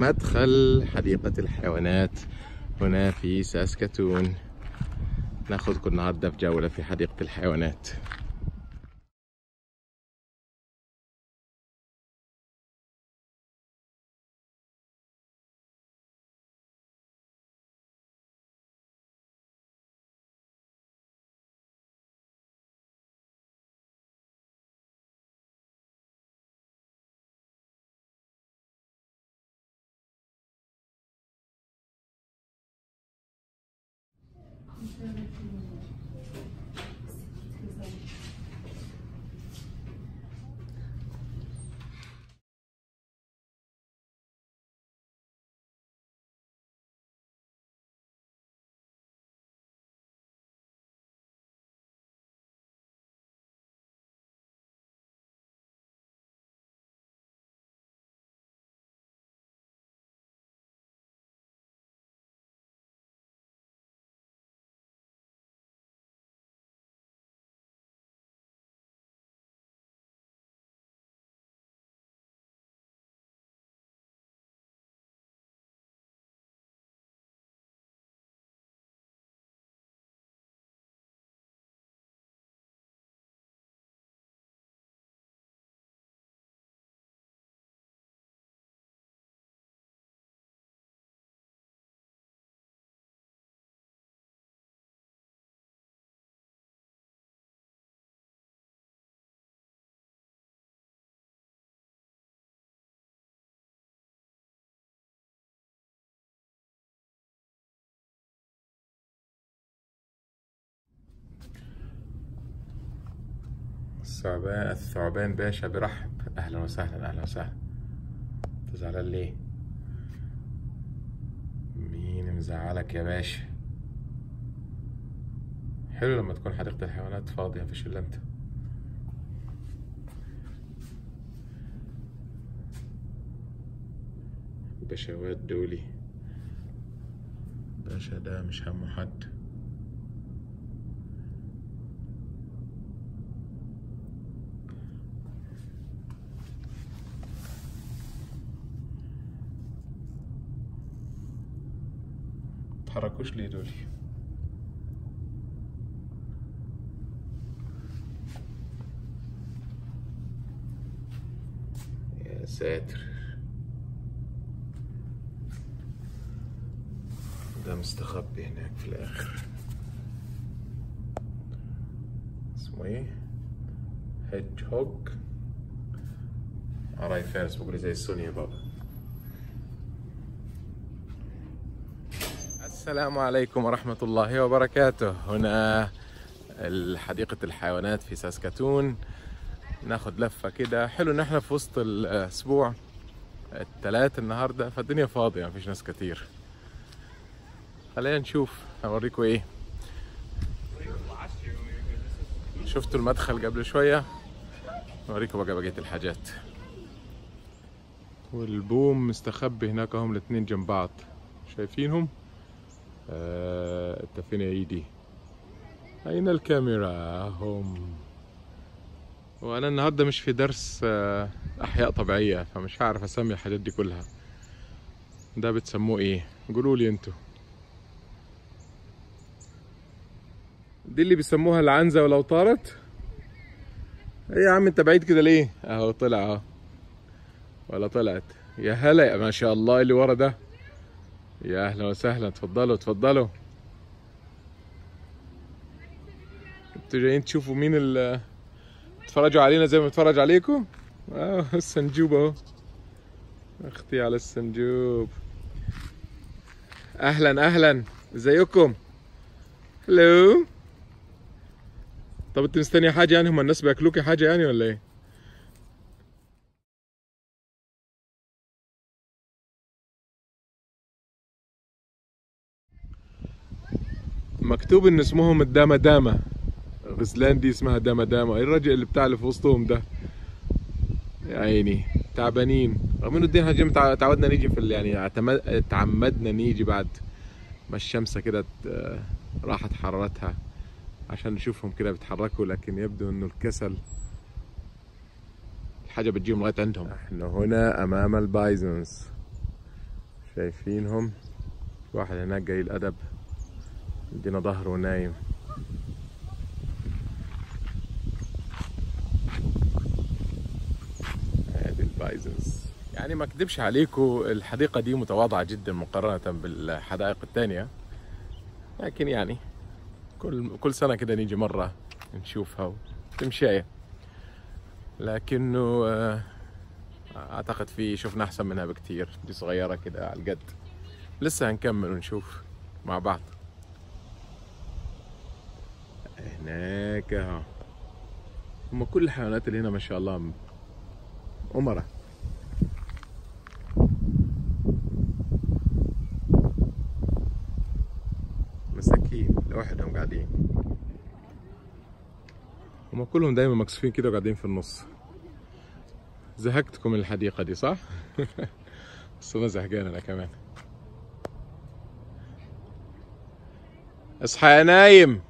مدخل حديقة الحيوانات هنا في ساسكاتون ناخذكم النهارده في جولة في حديقة الحيوانات الثعبان الثعبان باشا برحب اهلا وسهلا اهلا وسهلا انت زعلان ليه مين مزعلك يا باشا حلو لما تكون حديقة الحيوانات فاضية مفيش الا انت بشوات دولي باشا ده مش همه حد تحركوش ليه دول يا ساتر ده مستخبي هناك في الاخر اسمه ايه هيدج هوج عراي فارس بقول زي السوني يا بابا السلام عليكم ورحمة الله وبركاته هنا حديقة الحيوانات في ساسكاتون ناخد لفة كده حلو ان احنا في وسط الاسبوع الثلاث النهاردة فالدنيا فاضية مفيش ناس كتير خلينا نشوف هوريكم ايه شفتوا المدخل قبل شوية نوريكم بقى بقية الحاجات والبوم مستخبي هناك هم الاتنين جنب بعض شايفينهم آه، انت فين يا ايدي اين الكاميرا هم وانا النهارده مش في درس آه، احياء طبيعيه فمش هعرف اسمي الحاجات دي كلها ده بتسموه ايه قولوا لي انتوا دي اللي بيسموها العنزه ولو طارت ايه يا عم انت بعيد كده ليه اهو طلع اهو ولا طلعت يا هلا يا ما شاء الله اللي ورا ده يا اهلا وسهلا تفضلوا تفضلوا انتوا جايين تشوفوا مين ال تتفرجوا علينا زي ما بتفرج عليكم اه السنجوب اهو اختي على السنجوب اهلا اهلا ازيكم هلو طب انت مستني حاجه يعني هم الناس بياكلوكي حاجه يعني ولا ايه مكتوب ان اسمهم الداما داما غزلان دي اسمها داما داما ايه الراجل اللي بتاع اللي في وسطهم ده يا عيني تعبانين رغم انه الدين حاجة متع- تعودنا نيجي في ال- يعني اعتمد- تعمدنا نيجي بعد ما الشمس كده ت- راحت حرارتها عشان نشوفهم كده بيتحركوا لكن يبدو انه الكسل الحاجة بتجيهم لغاية عندهم احنا هنا امام البايزونز شايفينهم واحد هناك جاي الأدب يدينا ظهره ونايم هذه البايزنز يعني ما اكذبش عليكم الحديقة دي متواضعة جدا مقارنة بالحدائق الثانية لكن يعني كل كل سنة كده نيجي مرة نشوفها وتمشية لكنه آه، اعتقد في شفنا احسن منها بكتير دي صغيرة كده على القد لسه هنكمل ونشوف مع بعض هناك اهو هم كل الحيوانات اللي هنا ما شاء الله أمرة مساكين لوحدهم قاعدين هم كلهم دايما مكسوفين كده وقاعدين في النص زهقتكم من الحديقة دي صح؟ بس أنا زهقان أنا كمان اصحى يا نايم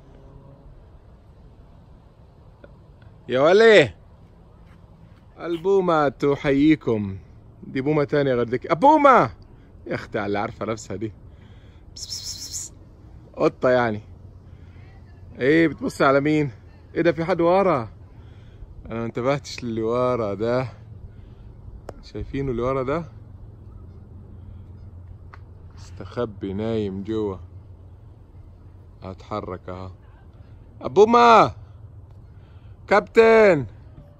يا ولي البومة تحييكم دي بومة تانية غير ديك أبومة يا أختي على اللي عارفة نفسها دي بس بس بس بس. قطة يعني ايه بتبص على مين ايه ده في حد ورا انا ما انتبهتش للي ورا ده شايفينه اللي ورا ده استخبي نايم جوا هتحرك اهو ابوما كابتن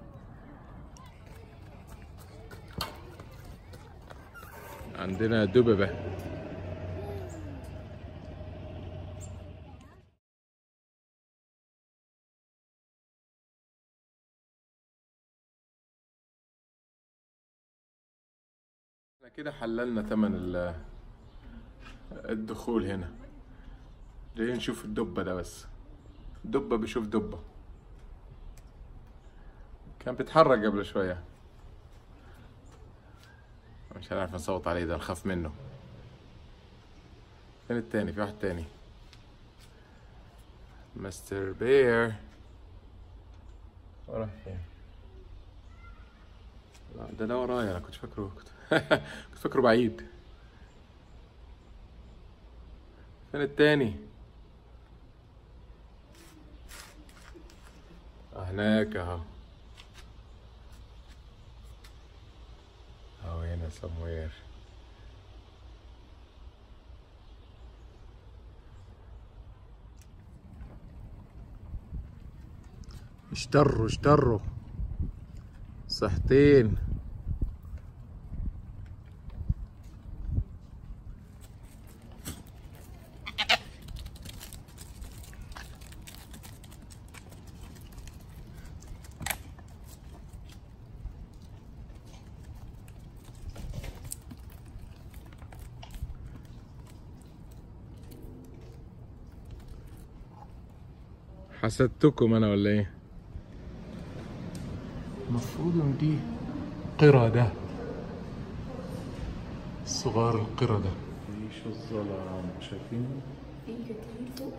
عندنا دببة احنا كده حللنا ثمن ال- الدخول هنا جايين نشوف الدبة ده بس دبة بيشوف دبة كان بيتحرك قبل شوية مش هنعرف نصوت عليه ده نخاف منه فين التاني في واحد تاني مستر بير راح فين لا ده ده ورايا انا كنت فاكره كنت كنت فاكره بعيد فين التاني هناك اهو اهو هنا somewhere اشتروا اشتروا صحتين حسدتكم انا ولا ايه المفروض ان دي قردة صغار القردة ايش الظلام شايفين في كتير فوق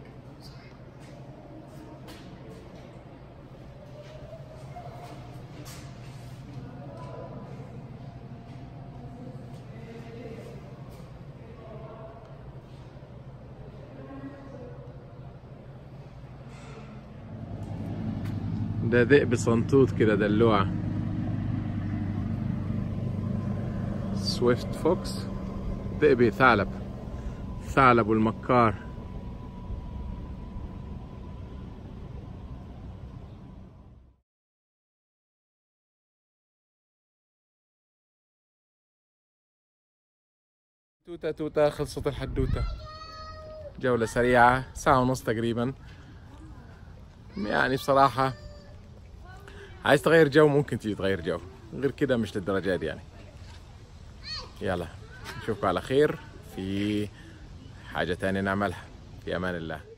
ده ذئب صنطوط كده دلوعة سويفت فوكس ذئبي ثعلب ثعلب والمكار توتة توتة خلصت الحدوتة جولة سريعة ساعة ونص تقريبا يعني بصراحة عايز تغير جو ممكن تيجي تغير جو غير كده مش للدرجة دي يعني يلا نشوفكم على خير في حاجة تانية نعملها في أمان الله